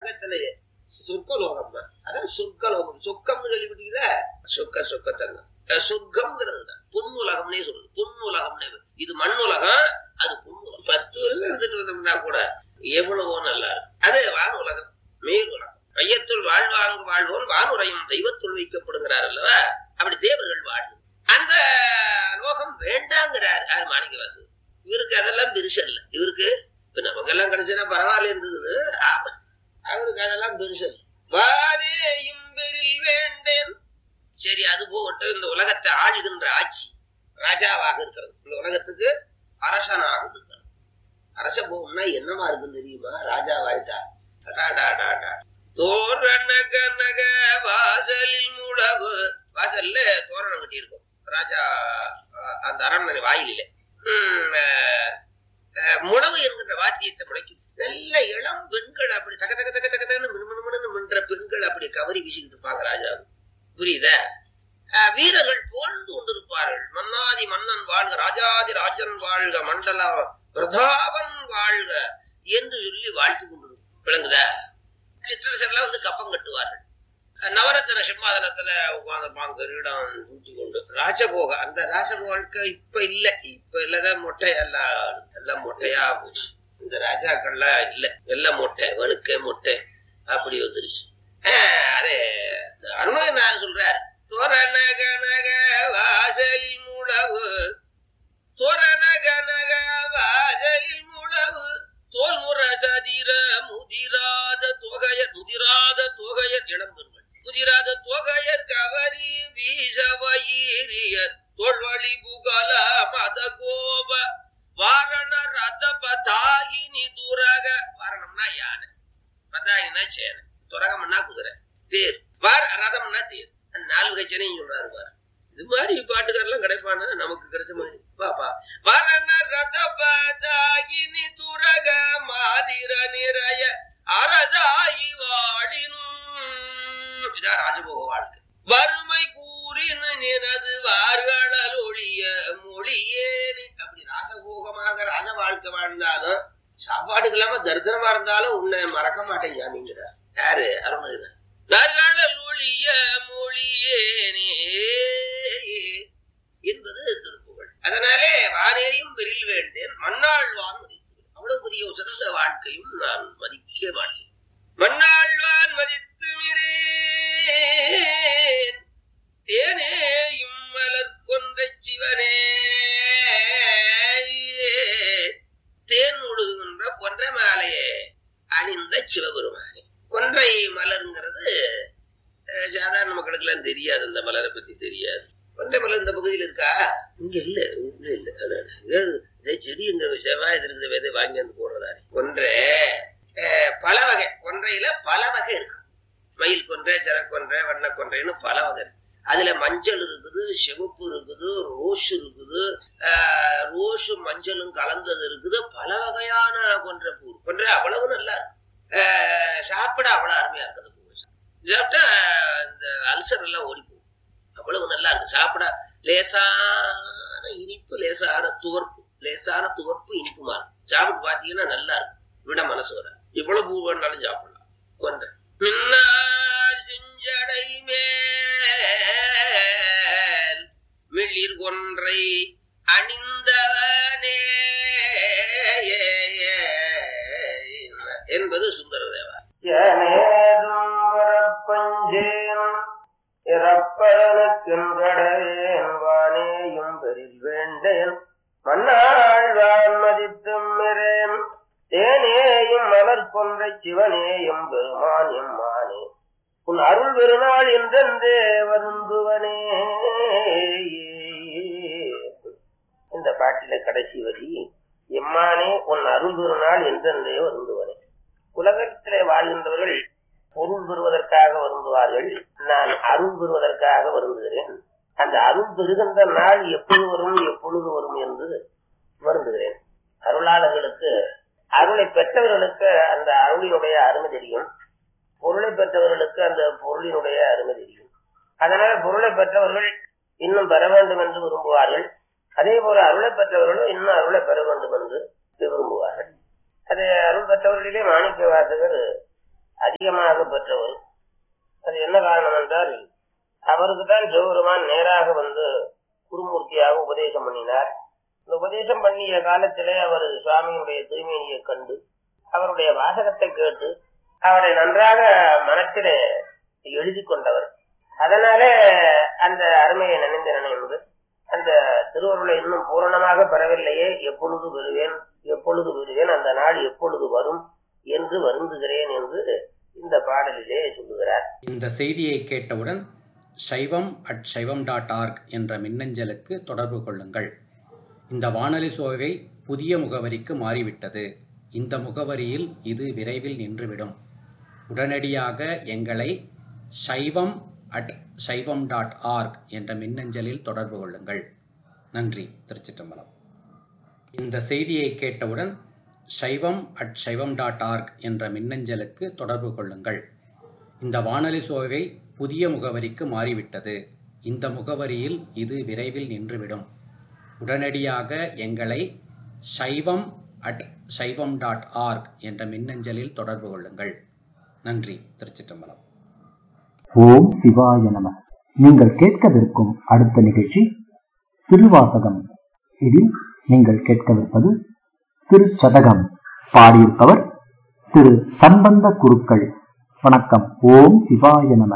பக்கத்துல சொர்க்கலோகம் அதான் சொர்க்கலோகம் சொக்கம்னு கேள்விப்பட்டீங்களா சொக்க சொக்க தங்கம் அஹ் சொர்க்கம்ங்கிறது தான் பொன்னுலகம்னே சொல்றது பொன்னுலகம்னே இது மண்ணுலகம் அது பொன்னுலகம் பத்து வருஷம் எடுத்துட்டு வந்தோம்னா கூட எவ்வளவோ நல்லா இருக்கும் அது வானுலகம் மேல் உலகம் மையத்துள் வாழ்வாங்கு வாழ்வோன் வானுரையும் தெய்வத்துள் வைக்கப்படுகிறார் அல்லவா அப்படி தேவர்கள் வாழ்வு அந்த லோகம் வேண்டாங்கிறார் யார் மாணிக்கவாசு இவருக்கு அதெல்லாம் பெருசல்ல இவருக்கு இப்ப நமக்கெல்லாம் கிடைச்சா பரவாயில்ல இருக்குது ஆ- அவருக்கு அதெல்லாம் பெருசல் வாரேயும் பெரில் வேண்டேன் சரி அது போகட்டும் இந்த உலகத்தை ஆளுகின்ற ஆட்சி ராஜாவாக இருக்கிறது இந்த உலகத்துக்கு அரசனாக இருக்கிறது அரச போகணும்னா என்னமா இருக்குன்னு தெரியுமா ராஜாவாயிட்டா அடாடாடாடா. தோரண கனக வாசலில் முழவு வாசல்ல தோரணம் கட்டி இருக்கும் ராஜா அஹ், அந்த அரண்மனை வாயிலிலே உம், அஹ், அஹ், முழவு என்கின்ற வாத்தியத்தை முளைக்கும் நல்ல இளம் பெண்கள் அப்படி தக தக தக தக தகன்னு மினுமினுமினுன்னு மின்ற பெண்கள் அப்படி கவரி வீசிக்கிட்டு இருப்பாங்க ராஜா புரியுதா அஹ், வீரர்கள் புகழ்ந்து கொண்டிருப்பார்கள் மன்னாதி மன்னன் வாழ்க ராஜாதி ராஜன் வாழ்க மண்டல பிரதாபன் வாழ்க என்று சொல்லி வாழ்த்து கொண்டிருக்கும் விளங்குதா சிற்றரசர்லாம் வந்து கப்பம் கட்டுவார்கள் அஹ், நவரத்ன சிம்மாதனத்துல உட்கார்ந்துருப்பாங்க கிரீடம் தூக்கி கொண்டு ராஜபோக அந்த ராஜபோக இப்ப இல்ல இப்ப இல்லதான் மொட்டை எல்லாம் எல்லாம் மொட்டையா போச்சு இந்த ராஜாக்கள்லாம் இல்ல எல்லாம் மொட்டை வழுக்க மொட்டை அப்படி வந்துருச்சு அஹ், அதே அருணகிரிநாதர் சொல்றார் தோரண கனக வாசலில் முழவு தோரண கனக வாசலில் முழவு தோல் முற சதிர முதிராத தொகையர் முதிராத தொகையர் இளம்பெண்கள் முதிராத தொகையர் கவரி வீசவயிரியர் தோல்வழி புகழ மத கோப வாரண ரத பதாயினி துரக வாரணம்னா யானை பதாயினா சேனை துரகம்னா குதிரை தேர் வார ரதம்னா தேர் அந்த நாலு கட்சனையும் சொல்றாரு பாரு இது மாதிரி பாட்டுக்காரெல்லாம் கிடைப்பானா நமக்கு கிடைச்ச மாதிரி பாப்பா வரண ரத பதாயினி துரக மாதிர நிறைய அரதாயி வாழினும் இதான் ராஜபோக வாழ்க்கை வறுமை கூறின நினது வார்களல் ஒழிய மொழியேனே அப்படி ராசபோகமாக ராஜ வாழ்க்கை வாழ்ந்தாலும் சாப்பாட்டுக்கு இல்லாம தரித்திரமா இருந்தாலும் உன்னை மறக்க மாட்டேன் ஜாமிங்கிறார் யாரு அருணகிரி வார்களல் ஒழிய மொழியேனே என்பது திருப்புகழ் அதனாலே வானேயும் பெரில் வேண்டேன் மண்ணாழ்வான் மதித்து அவ்வளவு பெரிய உசந்த வாழ்க்கையும் நான் மதிக்க மாட்டேன் மண்ணாழ்வான் மதித்து மிரேன் தேனேயும் மலர் கொன்ற சிவனே தேன் முழுகுகின்ற கொன்றை மாலையே அணிந்த சிவபெருமானே கொன்றை மலருங்கிறது அஹ், சாதாரண மக்களுக்கு எல்லாம் தெரியாது அந்த மலரை பத்தி தெரியாது கொன்றை மலர் இந்த பகுதியில் இருக்கா இங்க இல்ல இங்க இல்ல அதான். ஏது, இதே செடி இங்க செவ்வாய் இருக்குது விதை வாங்கி வந்து போடுறதா கொன்றை அஹ், பல வகை கொன்றையில பல வகை இருக்கு மயில் கொன்றை ஜனக்கொன்றை வண்ண கொன்றைன்னு பல வகை இருக்கு அதுல மஞ்சள் இருக்குது சிவப்பு இருக்குது ரோஸ் இருக்குது ஆஹ், ரோஸும் மஞ்சளும் கலந்தது இருக்குது பல வகையான கொன்றை பூ கொன்றை அவ்வளவு நல்லா இருக்கு ஆஹ், சாப்பிட அவ்வளவு அருமையா இருக்குது பூ சாப்பிட்டா இந்த அல்சர் எல்லாம் ஓடி போகும் அவ்வளவு நல்லா இருக்கு சாப்பிட லேசான இனிப்பு லேசான துவர்ப்பு லேசான துவர்ப்பு இனிப்புமா இருக்கும் சாப்பிட்டு பாத்தீங்கன்னா நல்லா இருக்கும் விட மனசு வர இவ்வளவு பூ வேணாலும் சாப்பிடலாம் கொன்றை மின்னார் செஞ்சடை மேல் மிளிர் கொன்றை அணிந்தவனே என்பது சுந்தரதேவா ஏனேதும் வரப்பஞ்சேன் இறப்பதனுக்கின்றடையேன் வானேயும் பெரில் வேண்டேன் மன்னாழ்வான் மதித்தும் மிரேன் தேனேயும் மலர் கொன்றை சிவனேயும் பெருமான் எம்மானே உன் அருள் பெருநாள் என்றென்றே வருந்துவனே இந்த பாட்டில கடைசி வரி எம்மானே உன் அருள் பெருநாள் என்றென்றே வருந்துவனே உலகத்திலே வாழ்கின்றவர்கள் பொருள் பெறுவதற்காக வருந்துவார்கள் நான் அருள் பெறுவதற்காக வருந்துகிறேன் அந்த அருள் பெறுகின்ற நாள் எப்பொழுது வரும் எப்பொழுது வரும் என்று வருந்துகிறேன் அருளாளர்களுக்கு அருளை பெற்றவர்களுக்கு அந்த அருளினுடைய அருமை தெரியும் பொருளை பெற்றவர்களுக்கு அந்த பொருளினுடைய அருமை தெரியும் அதனால பொருளை பெற்றவர்கள் இன்னும் பெற வேண்டும் என்று விரும்புவார்கள் அதே போல அருளை பெற்றவர்களும் இன்னும் அருளை பெற வேண்டும் என்று விரும்புவார்கள் அது அருள் பெற்றவர்களிலே மாணிக்க வாசகர் அதிகமாக பெற்றவர் அது என்ன காரணம் என்றால் அவருக்கு தான் சிவபெருமான் நேராக வந்து குருமூர்த்தியாக உபதேசம் பண்ணினார் இந்த உபதேசம் பண்ணிய காலத்திலே அவர் சுவாமியினுடைய தூய்மையை கண்டு அவருடைய வாசகத்தை கேட்டு அவரை நன்றாக மனத்திலே எழுதி கொண்டவர் அதனாலே அந்த அருமையை நினைந்து நினைந்து அந்த திருவருளை இன்னும் பூரணமாக பெறவில்லையே எப்பொழுது பெறுவேன் எப்பொழுது பெறுவேன் அந்த நாள் எப்பொழுது வரும் என்று வருந்துகிறேன் என்று இந்த பாடலிலே சொல்லுகிறார் இந்த செய்தியை கேட்டவுடன் சைவம் அட் சைவம் டாட் ஆர்க் என்ற மின்னஞ்சலுக்கு தொடர்பு கொள்ளுங்கள் இந்த வானொலி சோவை புதிய முகவரிக்கு மாறிவிட்டது இந்த முகவரியில் இது விரைவில் நின்றுவிடும் உடனடியாக எங்களை சைவம் அட் சைவம் டாட் ஆர்க் என்ற மின்னஞ்சலில் தொடர்பு கொள்ளுங்கள் நன்றி திருச்சிற்றம்பலம் இந்த செய்தியை கேட்டவுடன் சைவம் அட் சைவம் டாட் ஆர்க் என்ற மின்னஞ்சலுக்கு தொடர்பு கொள்ளுங்கள் இந்த வானொலி சோவை புதிய முகவரிக்கு மாறிவிட்டது இந்த முகவரியில் இது விரைவில் நின்றுவிடும் உடனடியாக எங்களை சைவம் அட் சைவம் டாட் ஆர்க் என்ற மின்னஞ்சலில் தொடர்பு கொள்ளுங்கள் நன்றி திருச்சிற்றம்பலம் ஓம் சிவாய நம நீங்கள் கேட்கவிருக்கும் அடுத்த நிகழ்ச்சி திருவாசகம் இதில் நீங்கள் கேட்கவிருப்பது திருச்சதகம் பாடியிருப்பவர் திரு சம்பந்த குருக்கள் வணக்கம் ஓம் சிவாய நம